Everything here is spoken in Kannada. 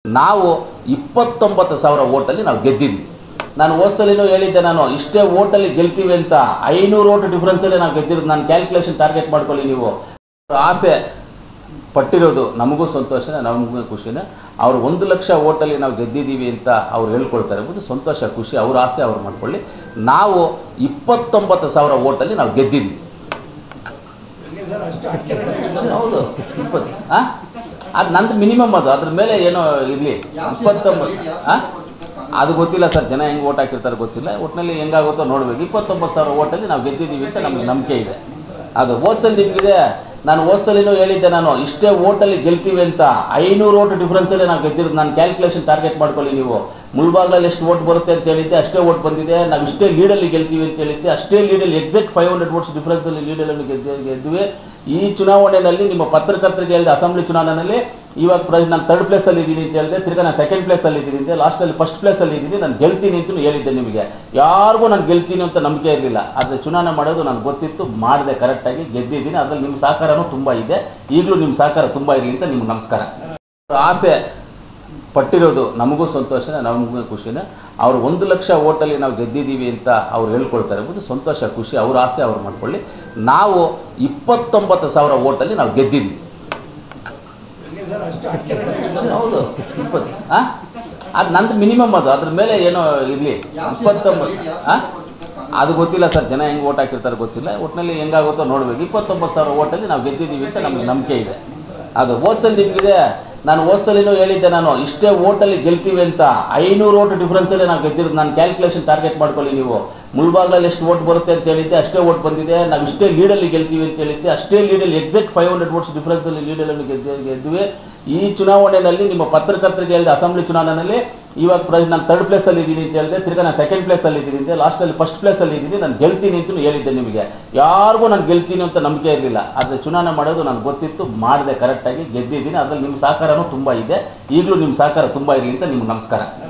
ನಾವು ಇಪ್ಪತ್ತೊಂಬತ್ತು ಸಾವಿರ ಓಟಲ್ಲಿ ನಾವು ಗೆದ್ದಿದ್ವಿ ನಾನು ಹೋದ್ಸಲಿನೂ ಹೇಳಿದ್ದೆ ನಾನು ಇಷ್ಟೇ ಓಟಲ್ಲಿ ಗೆಲ್ತೀವಿ ಅಂತ ಐನೂರು ಓಟ್ ಡಿಫ್ರೆನ್ಸಲ್ಲಿ ನಾವು ಗೆದ್ದಿರೋದು ನಾನು ಕ್ಯಾಲ್ಕುಲೇಷನ್ ಟಾರ್ಗೆಟ್ ಮಾಡ್ಕೊಳ್ಳಿ ನೀವು ಆಸೆ ಪಟ್ಟಿರೋದು ನಮಗೂ ಸಂತೋಷನೇ ನಮಗೂ ಖುಷಿನೇ ಅವ್ರು ಒಂದು ಲಕ್ಷ ಓಟಲ್ಲಿ ನಾವು ಗೆದ್ದಿದ್ದೀವಿ ಅಂತ ಅವ್ರು ಹೇಳ್ಕೊಳ್ತಾರೆ ಎಂಬುದು ಸಂತೋಷ ಖುಷಿ ಅವ್ರ ಆಸೆ ಅವ್ರು ಮಾಡ್ಕೊಳ್ಳಿ ನಾವು ಇಪ್ಪತ್ತೊಂಬತ್ತು ಸಾವಿರ ಓಟಲ್ಲಿ ನಾವು ಗೆದ್ದಿದ್ದೀವಿ ಹೌದು ಇಪ್ಪತ್ತು ಹಾಂ ಅದು ನಂದು ಮಿನಿಮಮ್ ಅದು ಅದ್ರ ಮೇಲೆ ಏನೋ ಇರಲಿ ಇಪ್ಪತ್ತೊಂಬತ್ತು ಹಾಂ ಅದು ಗೊತ್ತಿಲ್ಲ ಸರ್ ಜನ ಹೆಂಗೆ ಓಟ್ ಹಾಕಿರ್ತಾರೆ ಗೊತ್ತಿಲ್ಲ ಒಟ್ಟಿನಲ್ಲಿ ಹೆಂಗಾಗುತ್ತೋ ನೋಡ್ಬೇಕು ಇಪ್ಪತ್ತೊಂಬತ್ತು ಸಾವಿರ ಓಟಲ್ಲಿ ನಾವು ಗೆದ್ದಿದ್ದೀವಿ ಅಂತ ನಮ್ಗೆ ನಂಬಿಕೆ ಇದೆ ಅದು ಓದ್ಸಲ್ ನಿಮಗಿದೆ ನಾನು ಓದ್ಸಲಿನೂ ಹೇಳಿದ್ದೆ ನಾನು ಇಷ್ಟೇ ಓಟಲ್ಲಿ ಗೆಲ್ತೀವಿ ಅಂತ ಐನೂರು ಓಟ್ ಡಿಫ್ರೆನ್ಸಲ್ಲಿ ನಾವು ಗೆದ್ದಿರೋದು ನಾನು ಕ್ಯಾಲ್ಕುಲೇಷನ್ ಟಾರ್ಗೆಟ್ ಮಾಡ್ಕೊಳ್ಳಿ ನೀವು ಮುಳ್ಬಾಗ್ಲಲ್ಲಿ ಎಷ್ಟು ಓಟ್ ಬರುತ್ತೆ ಅಂತ ಹೇಳಿದ್ದೆ ಅಷ್ಟೇ ಓಟ್ ಬಂದಿದೆ ನಾವು ಇಷ್ಟೇ ಲೀಡಲ್ಲಿ ಗೆಲ್ತೀವಿ ಅಂತ ಹೇಳಿದ್ದೆ ಅಷ್ಟೇ ಲೀಡಲ್ಲಿ ಎಕ್ಸಾಕ್ಟ್ ಫೈವ್ ಹಂಡ್ರೆಡ್ ಓಟ್ಸ್ ಡಿಫ್ರೆನ್ಸಲ್ಲಿ ಲೀಡಲ್ಲಿ ಗೆದ್ದು ಗೆದ್ವಿ ಈ ಚುನಾವಣೆಯಲ್ಲಿ ನಿಮ್ಮ ಪತ್ರಕರ್ತರಿಗೆ ಹೇಳಿದೆ ಅಸೆಂಬ್ಲಿ ಚುನಾವಣೆಯಲ್ಲಿ ಇವಾಗ ಪ್ರ ನಾನು ತರ್ಡ್ ಪ್ಲೇಸಲ್ಲಿ ಇದ್ದೀನಿ ಅಂತ ಹೇಳಿದೆ ತಿರ್ಗಾ ನಾನು ಸೆಕೆಂಡ್ ಪ್ಲೇಸಲ್ಲಿ ಇದ್ದೀನಿ ಅಂತ ಲಾಸ್ಟಲ್ಲಿ ಫಸ್ಟ್ ಪ್ಲೇಸಲ್ಲಿ ಇದ್ದೀನಿ ನಾನು ಗೆಲ್ತೀನಿ ಅಂತ ಹೇಳಿದ್ದೆ ನಿಮಗೆ ಯಾರಿಗೂ ನಾನು ಗೆಲ್ತೀನಿ ಅಂತ ನಂಬಿಕೆ ಇರಲಿಲ್ಲ ಆದರೆ ಚುನಾವಣೆ ಮಾಡೋದು ನನಗೆ ಗೊತ್ತಿತ್ತು ಮಾಡಿದೆ ಕರೆಕ್ಟಾಗಿ ಗೆದ್ದಿದ್ದೀನಿ ಅದ್ರಲ್ಲಿ ನಿಮ್ಮ ಸಹಕಾರನೂ ತುಂಬ ಇದೆ ಈಗಲೂ ನಿಮ್ಮ ಸಹಕಾರ ತುಂಬ ಇರಲಿ ಅಂತ ನಿಮ್ಗೆ ನಮಸ್ಕಾರ ಆಸೆ ಪಟ್ಟಿರೋದು ನಮಗೂ ಸಂತೋಷನೇ ನಮಗೂ ಖುಷಿನೇ ಅವ್ರು ಒಂದು ಲಕ್ಷ ಓಟಲ್ಲಿ ನಾವು ಗೆದ್ದಿದ್ದೀವಿ ಅಂತ ಅವ್ರು ಹೇಳ್ಕೊಳ್ತಾರೆ ಎಂಬುದು ಸಂತೋಷ ಖುಷಿ ಅವ್ರ ಆಸೆ ಅವ್ರು ಮಾಡ್ಕೊಳ್ಳಿ ನಾವು ಇಪ್ಪತ್ತೊಂಬತ್ತು ಸಾವಿರ ಓಟಲ್ಲಿ ನಾವು ಗೆದ್ದಿದ್ದೀವಿ ಹೌದು ಇಪ್ಪತ್ತು ಹಾಂ ಅದು ನಂದು ಮಿನಿಮಮ್ ಅದು ಅದ್ರ ಮೇಲೆ ಏನೋ ಇರಲಿ ಇಪ್ಪತ್ತೊಂಬತ್ತು ಹಾಂ ಅದು ಗೊತ್ತಿಲ್ಲ ಸರ್ ಜನ ಹೆಂಗೆ ಓಟ್ ಹಾಕಿರ್ತಾರೆ ಗೊತ್ತಿಲ್ಲ ಒಟ್ಟಿನಲ್ಲಿ ಹೆಂಗಾಗುತ್ತೋ ನೋಡ್ಬೇಕು ಇಪ್ಪತ್ತೊಂಬತ್ತು ಸಾವಿರ ಓಟಲ್ಲಿ ನಾವು ಗೆದ್ದಿದ್ದೀವಿ ಅಂತ ನಮ್ಗೆ ನಂಬಿಕೆ ಇದೆ ಅದು ಓದ್ಸಲ್ ನಿಮಗಿದೆ ನಾನು ಹೋದ್ಸಲಿನೂ ಹೇಳಿದ್ದೆ ನಾನು ಇಷ್ಟೇ ಓಟಲ್ಲಿ ಗೆಲ್ತೀವಿ ಅಂತ ಐನೂರು ಓಟ್ ಡಿಫ್ರೆನ್ಸಲ್ಲಿ ನಾವು ಗೆದ್ದಿರೋದು ನಾನು ಕ್ಯಾಲ್ಕುಲೇಷನ್ ಟಾರ್ಗೆಟ್ ಮಾಡ್ಕೊಳ್ಳಿ ನೀವು ಮುಳ್ಬಾಗ್ಲಲ್ಲಿ ಎಷ್ಟು ಓಟ್ ಬರುತ್ತೆ ಅಂತ ಹೇಳಿದ್ದೆ ಅಷ್ಟೇ ಓಟ್ ಬಂದಿದೆ ನಾವು ಇಷ್ಟೇ ಲೀಡಲ್ಲಿ ಗೆಲ್ತೀವಿ ಅಂತ ಹೇಳಿದ್ದೆ ಅಷ್ಟೇ ಲೀಡಲ್ಲಿ ಎಕ್ಸಾಕ್ಟ್ ಫೈವ್ ಹಂಡ್ರೆಡ್ ಓಟ್ಸ್ ಡಿಫ್ರೆನ್ಸಲ್ಲಿ ಲೀಡಲ್ಲಿ ಗೆದ್ದು ಗೆದ್ವಿ ಈ ಚುನಾವಣೆಯಲ್ಲಿ ನಿಮ್ಮ ಪತ್ರಕರ್ತರಿಗೆ ಹೇಳಿದೆ ಅಸೆಂಬ್ಲಿ ಚುನಾವಣೆಯಲ್ಲಿ ಇವಾಗ ಪ್ರ ನಾನು ತರ್ಡ್ ಪ್ಲೇಸಲ್ಲಿ ಇದ್ದೀನಿ ಅಂತ ಹೇಳಿದೆ ತಿರ್ಗಾ ನಾನು ಸೆಕೆಂಡ್ ಪ್ಲೇಸಲ್ಲಿ ಇದ್ದೀನಿ ಅಂತ ಲಾಸ್ಟಲ್ಲಿ ಫಸ್ಟ್ ಪ್ಲೇಸಲ್ಲಿ ಇದ್ದೀನಿ ನಾನು ಗೆಲ್ತೀನಿ ಅಂತ ಹೇಳಿದ್ದೆ ನಿಮಗೆ ಯಾರಿಗೂ ನಾನು ಗೆಲ್ತೀನಿ ಅಂತ ನಂಬಿಕೆ ಇರಲಿಲ್ಲ ಆದರೆ ಚುನಾವಣೆ ಮಾಡೋದು ನನಗೆ ಗೊತ್ತಿತ್ತು ಮಾಡಿದೆ ಕರೆಕ್ಟಾಗಿ ಗೆದ್ದಿದ್ದೀನಿ ಅದ್ರಲ್ಲಿ ನಿಮ್ಮ ಸಹಕಾರನೂ ತುಂಬ ಇದೆ ಈಗಲೂ ನಿಮ್ಮ ಸಹಕಾರ ತುಂಬ ಇರಲಿ ಅಂತ ನಿಮ್ಗೆ ನಮಸ್ಕಾರ